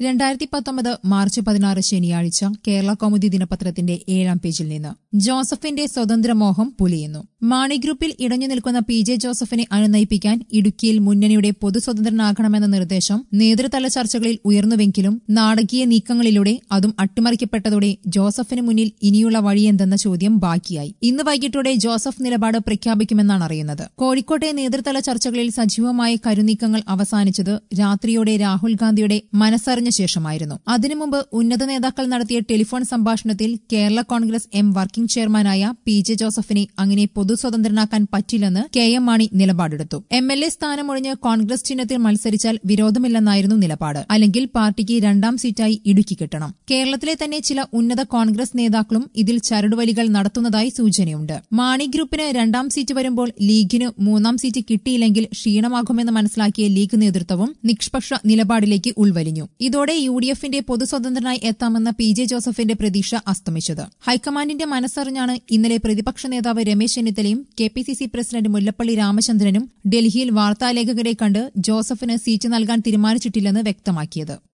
രണ്ടായിരത്തി പത്തൊമ്പത് മാർച്ച് പതിനാറ് ശനിയാഴ്ച കേരള കൗമുദി ദിനപത്രത്തിന്റെ ഏഴാം പേജിൽ നിന്ന് ജോസഫിന്റെ സ്വതന്ത്രമോഹം പുലിയുന്നു മാണി ഗ്രൂപ്പിൽ ഇടഞ്ഞു നിൽക്കുന്ന പി ജെ ജോസഫിനെ അനുനയിപ്പിക്കാൻ ഇടുക്കിയിൽ മുന്നണിയുടെ പൊതുസ്വതന്ത്രനാകണമെന്ന നിർദ്ദേശം നേതൃതല ചർച്ചകളിൽ ഉയർന്നുവെങ്കിലും നാടകീയ നീക്കങ്ങളിലൂടെ അതും അട്ടിമറിക്കപ്പെട്ടതോടെ ജോസഫിന് മുന്നിൽ ഇനിയുള്ള വഴിയെന്തെന്ന ചോദ്യം ബാക്കിയായി ഇന്ന് വൈകിട്ടോടെ ജോസഫ് നിലപാട് പ്രഖ്യാപിക്കുമെന്നാണ് അറിയുന്നത് കോഴിക്കോട്ടെ നേതൃതല ചർച്ചകളിൽ സജീവമായ കരുനീക്കങ്ങൾ അവസാനിച്ചത് രാത്രിയോടെ രാഹുൽ ഗാന്ധിയുടെ മനസ്സറിഞ്ഞ ശേഷമായിരുന്നു അതിനു മുമ്പ് ഉന്നത നേതാക്കൾ നടത്തിയ ടെലിഫോൺ സംഭാഷണത്തിൽ കേരള കോൺഗ്രസ് എം വർക്കിംഗ് ചെയർമാനായ പി ജെ ജോസഫിനെ അങ്ങനെ പൊതുസ്വതന്ത്രനാക്കാൻ പറ്റില്ലെന്ന് കെ എം മാണി നിലപാടെടുത്തു എം എൽ എ സ്ഥാനമൊഴിഞ്ഞ് കോൺഗ്രസ് ചിഹ്നത്തിൽ മത്സരിച്ചാൽ വിരോധമില്ലെന്നായിരുന്നു നിലപാട് അല്ലെങ്കിൽ പാർട്ടിക്ക് രണ്ടാം സീറ്റായി ഇടുക്കി കിട്ടണം കേരളത്തിലെ തന്നെ ചില ഉന്നത കോൺഗ്രസ് നേതാക്കളും ഇതിൽ ചരടുവലികൾ നടത്തുന്നതായി സൂചനയുണ്ട് മാണി ഗ്രൂപ്പിന് രണ്ടാം സീറ്റ് വരുമ്പോൾ ലീഗിന് മൂന്നാം സീറ്റ് കിട്ടിയില്ലെങ്കിൽ ക്ഷീണമാകുമെന്ന് മനസ്സിലാക്കിയ ലീഗ് നേതൃത്വവും നിഷ്പക്ഷ നിലപാടിലേക്ക് ഉൾവലിഞ്ഞു ഇതോടെ യു ഡി എഫിന്റെ പൊതുസ്വതന്ത്രനായി എത്താമെന്ന പി ജെ ജോസഫിന്റെ പ്രതീക്ഷ അസ്തമിച്ചത് ഹൈക്കമാൻഡിന്റെ മനസ്സറിഞ്ഞാണ് ഇന്നലെ പ്രതിപക്ഷ നേതാവ് രമേശ് ചെന്നിത്തലയും K P C C president Mullappally രാമചന്ദ്രനും ഡൽഹിയിൽ വാർത്താലേഖകരെ കണ്ട് ജോസഫിന് സീറ്റ് നൽകാൻ തീരുമാനിച്ചിട്ടില്ലെന്ന് വ്യക്തമാക്കിയത്